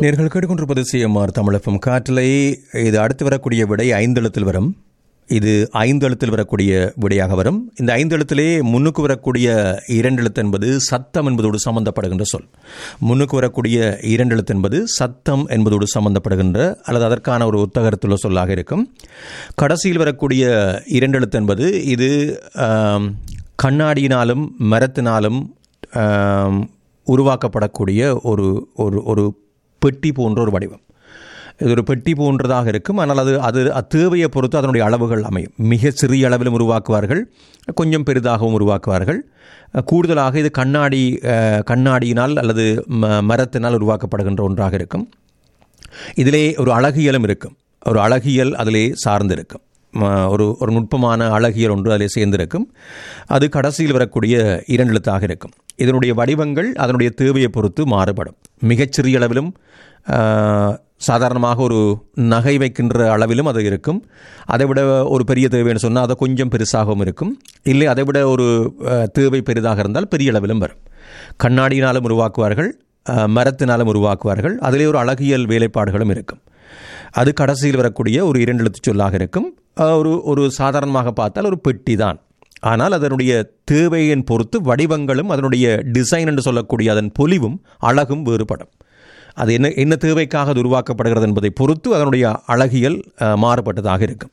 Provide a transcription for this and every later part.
நேர்கள் கேட்டுக்கொண்டிருப்பது சிஎம்ஆர் தமிழகம் காற்றலை இது அடுத்து வரக்கூடிய விடை ஐந்தெழுத்தில் வரும் இது ஐந்து எழுத்தில் வரக்கூடிய விடையாக வரும் இந்த ஐந்து எழுத்திலே முன்னுக்கு வரக்கூடிய இரண்டு எழுத்து என்பது சத்தம் என்பதோடு சம்பந்தப்படுகின்ற சொல் முன்னுக்கு வரக்கூடிய இரண்டு எழுத்து என்பது சத்தம் என்பதோடு சம்பந்தப்படுகின்ற அல்லது அதற்கான ஒரு ஒத்தகரத்துள்ள சொல்லாக இருக்கும் கடைசியில் வரக்கூடிய இரண்டு எழுத்து என்பது இது ஆம், கண்ணாடியினாலும் மரத்தினாலும் ஆம், உருவாக்கப்படக்கூடிய ஒரு ஒரு ஒரு பெட்டி போன்ற ஒரு வடிவம் இது ஒரு பெட்டி போன்றதாக இருக்கும் ஆனால் அது அது தேவையை பொறுத்து அதனுடைய அளவுகள் அமையும் மிக சிறிய அளவிலும் உருவாக்குவார்கள் கொஞ்சம் பெரிதாகவும் உருவாக்குவார்கள் கூடுதலாக இது கண்ணாடி அஹ், கண்ணாடியினால் அல்லது ம மரத்தினால் உருவாக்கப்படுகின்ற ஒன்றாக இருக்கும் இதிலே ஒரு அழகியலும் இருக்கும் ஒரு அழகியல் அதிலே சார்ந்திருக்கும் ம, ஒரு ஒரு நுட்பமான அழகியல் ஒன்று அதிலே சேர்ந்திருக்கும் அது கடைசியில் வரக்கூடிய இரண்டு எழுத்தாக இருக்கும் இதனுடைய வடிவங்கள் அதனுடைய தேவையை பொறுத்து மாறுபடும் மிகச்சிறிய அளவிலும் ஆ, சாதாரணமாக ஒரு நகை வைக்கின்ற அளவிலும் அது இருக்கும் அதை விட ஒரு பெரிய தேவைன்னு சொன்னால் அதை கொஞ்சம் பெருசாகவும் இருக்கும் இல்லை அதை விட ஒரு ஆ, தேவை பெரிதாக இருந்தால் பெரிய அளவிலும் வரும் கண்ணாடியினாலும் உருவாக்குவார்கள் ஆ, மரத்தினாலும் உருவாக்குவார்கள் அதிலே ஒரு அழகியல் வேலைப்பாடுகளும் இருக்கும் அது கடைசியில் வரக்கூடிய ஒரு இரண்டு எழுத்துச் சொல்லாக இருக்கும் அஹ் ஒரு ஒரு சாதாரணமாக பார்த்தால் ஒரு பெட்டி தான் ஆனால் அதனுடைய தேவையின் பொறுத்து வடிவங்களும் அதனுடைய டிசைன் என்று சொல்லக்கூடிய அதன் பொலிவும் அழகும் வேறுபடும் அது என்ன என்ன தேவைக்காக அது உருவாக்கப்படுகிறது என்பதை பொறுத்து அதனுடைய அழகியல் அஹ், மாறுபட்டதாக இருக்கும்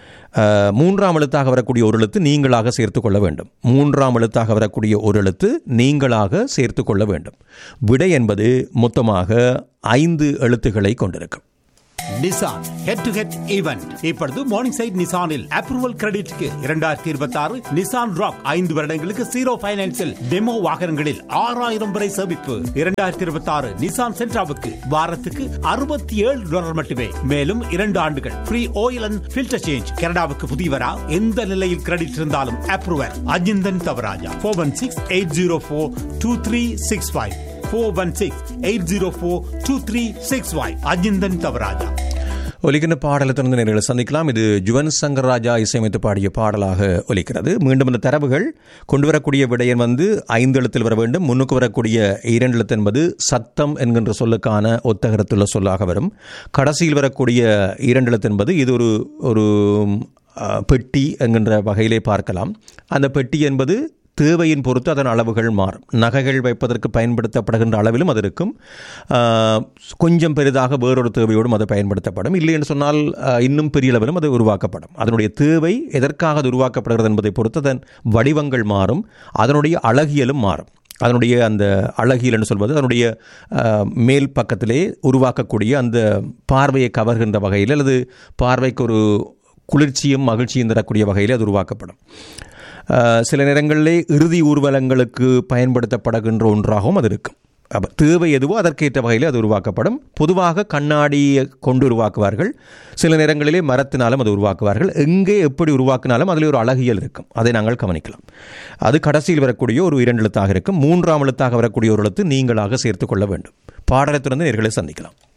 அஹ், மூன்றாம் எழுத்தாக வரக்கூடிய ஒரு எழுத்து நீங்களாக சேர்த்து கொள்ள வேண்டும் மூன்றாம் எழுத்தாக வரக்கூடிய ஒரு எழுத்து நீங்களாக சேர்த்து கொள்ள வேண்டும் விடை என்பது மொத்தமாக ஐந்து எழுத்துக்களை கொண்டிருக்கும் Nissan head to head event இப்பொழுது மார்னிங் சைட் நிசானில் அப்ரூவல் கிரெடிட்க்கு இரண்டாயிரத்தி இருபத்தி ஆறு நிசான் ராக் ஐந்து வருடங்களுக்கு ஜீரோ பைனான்சில் டெமோ வாகனங்களில் ஆறாயிரம் வரை சேமிப்பு இரண்டாயிரத்தி இருபத்தி ஆறு நிசான் சென்ட்ராவுக்கு வாரத்துக்கு அறுபத்தி ஏழு டாலர் மட்டுமே மேலும் இரண்டு ஆண்டுகள் free oil and filter change கனடாவுக்கு புதியவரா எந்த நிலையில் கிரெடிட் இருந்தாலும் approval Ajinthan Thavarajah four one six eight zero four two three six five four one six eight zero four two three six five Ajinthan Thavarajah ஒலிக்கின்ற பாடலை தொடர்ந்து நேர்களை சந்திக்கலாம் இது ஜுவன் சங்கர் ராஜா இசையமைத்து பாடிய பாடலாக ஒலிக்கிறது மீண்டும் இந்த தரவுகள் கொண்டு வரக்கூடிய விடயன் வந்து ஐந்து எழுத்தில் வர வேண்டும் முன்னுக்கு வரக்கூடிய இரண்டு எழுத்து என்பது சத்தம் என்கின்ற சொல்லுக்கான ஒத்தகரத்துள்ள சொல்லாக வரும் கடைசியில் வரக்கூடிய இரண்டு எழுத்து என்பது இது ஒரு ஒரு அஹ், பெட்டி என்கின்ற வகையிலே பார்க்கலாம் அந்த பெட்டி என்பது தேவையின் பொறுத்து அதன் அளவுகள் மாறும் நகைகள் வைப்பதற்கு பயன்படுத்தப்படுகின்ற அளவிலும் அது இருக்கும் ஆஹ், கொஞ்சம் பெரிதாக வேறொரு தேவையோடும் அது பயன்படுத்தப்படும் இல்லை என்று சொன்னால் ஆஹ், இன்னும் பெரிய அளவிலும் அது உருவாக்கப்படும் அதனுடைய தேவை எதற்காக அது உருவாக்கப்படுகிறது என்பதை பொறுத்து அதன் வடிவங்கள் மாறும் அதனுடைய அழகியலும் மாறும் அதனுடைய அந்த அழகியல் என்று சொல்வது அதனுடைய ஆஹ், மேல் பக்கத்திலே உருவாக்கக்கூடிய அந்த பார்வையை கவர்கின்ற வகையில் அல்லது பார்வைக்கு ஒரு குளிர்ச்சியும் மகிழ்ச்சியும் தரக்கூடிய வகையில் அது உருவாக்கப்படும் ஆஹ் சில நேரங்களிலே இறுதி ஊர்வலங்களுக்கு பயன்படுத்தப்படுகின்ற ஒன்றாகவும் அது இருக்கும் அப்ப தேவை எதுவோ அதற்கேற்ற வகையில் அது உருவாக்கப்படும் பொதுவாக கண்ணாடியை கொண்டு உருவாக்குவார்கள் சில நேரங்களிலே மரத்தினாலும் அது உருவாக்குவார்கள் எங்கே எப்படி உருவாக்கினாலும் அதில் ஒரு அழகியல் இருக்கும் அதை நாங்கள் கவனிக்கலாம் அது கடைசியில் வரக்கூடிய ஒரு இரண்டு எழுத்தாக இருக்கும் மூன்றாம் எழுத்தாக வரக்கூடிய ஒரு எழுத்து நீங்களாக சேர்த்து கொள்ள வேண்டும் பாடலை திறந்து நேர்களை சந்திக்கலாம்